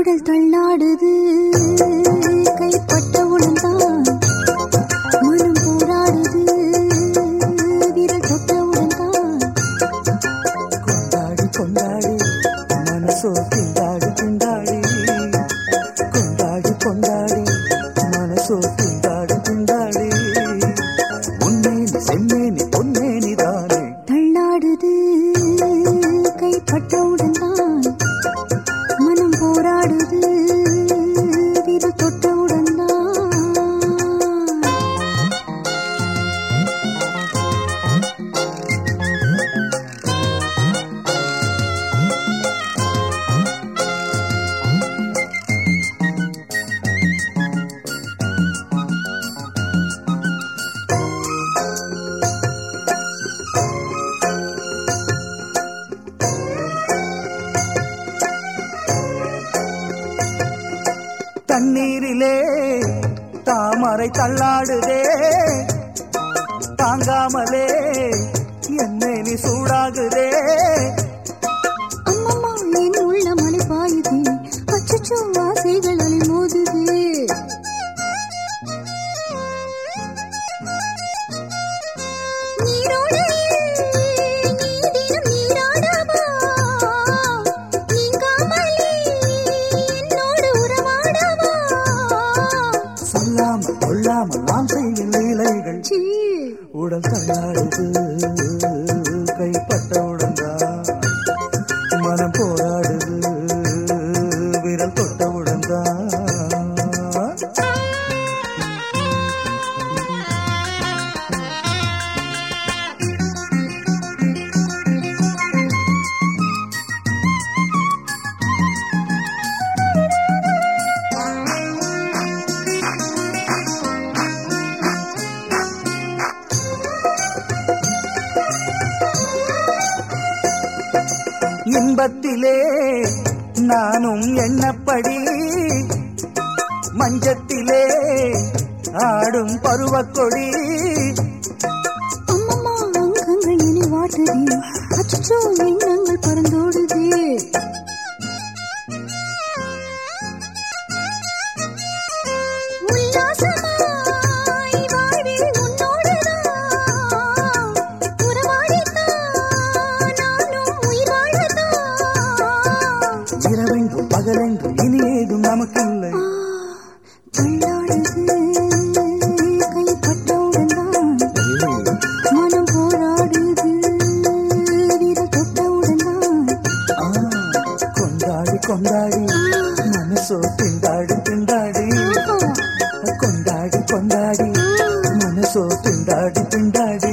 காதல் தள்ளாடுது கைப்பட்டவுடன் தான் மனம் போராடுது விரல் தொட்டவுடன் தான் கொண்டாடி கொண்டாடி மனசோ திண்டாடி திண்டாடி கொண்டாடி கொண்டாடி மனசோ திண்டாடி திண்டாடி உன்னேனி செம்மேனி பொன்னேனி தானே தள்ளாடுது கைப்பட்டவுடன் தான் மனம் போராடுது விரல் தொட்டவுடன் தான் தண்ணீரிலே தாமரை தள்ளாடுதே தாங்காமலே என்னேனி சூடாகுதே அம்மம்மா என் உள்ள மலை பாயுது அச்சச்சோ ஆசைகள் அலை மோதுது நீரோடையில் நீ தினம் நீராடவா? நீங்காமலே என்னோடு உறவாடவா? சொல்லாமல் கொள்ளாமல் நாம் செய்யும் லீலைகள் சீ, உடல் தள்ளாடுது கைப்பட்டவுடன் தான் மனம் போராடுது விரல் தொட்டவுடன் தான் இன்பத்திலே நானும் எண்ணப்படி மஞ்சத்திலே ஆடும் பருவக்கொடி அம்மம்மா அங்கங்கள் என்னை வாட்டுது அச்சச்சோ எண்ணங்கள் பறந்தோடுது உல்லாசமாய் வாழ்வில் உன்னோடுதான் உறவாடித்தான் நானும் உயிர் வாழத்தான் இரவெங்கும் பகலெங்கும் இனி ஏதும் நமக்கில்லை தள்ளாடுது கைப்பட்டவுடன் தான் மனம் போராடுது விரல் தொட்டவுடன் தான் ஆ, கொண்டாடி கொண்டாடி மனசோ திண்டாடி திண்டாடி கொண்டாடி கொண்டாடி மனசோ திண்டாடி திண்டாடி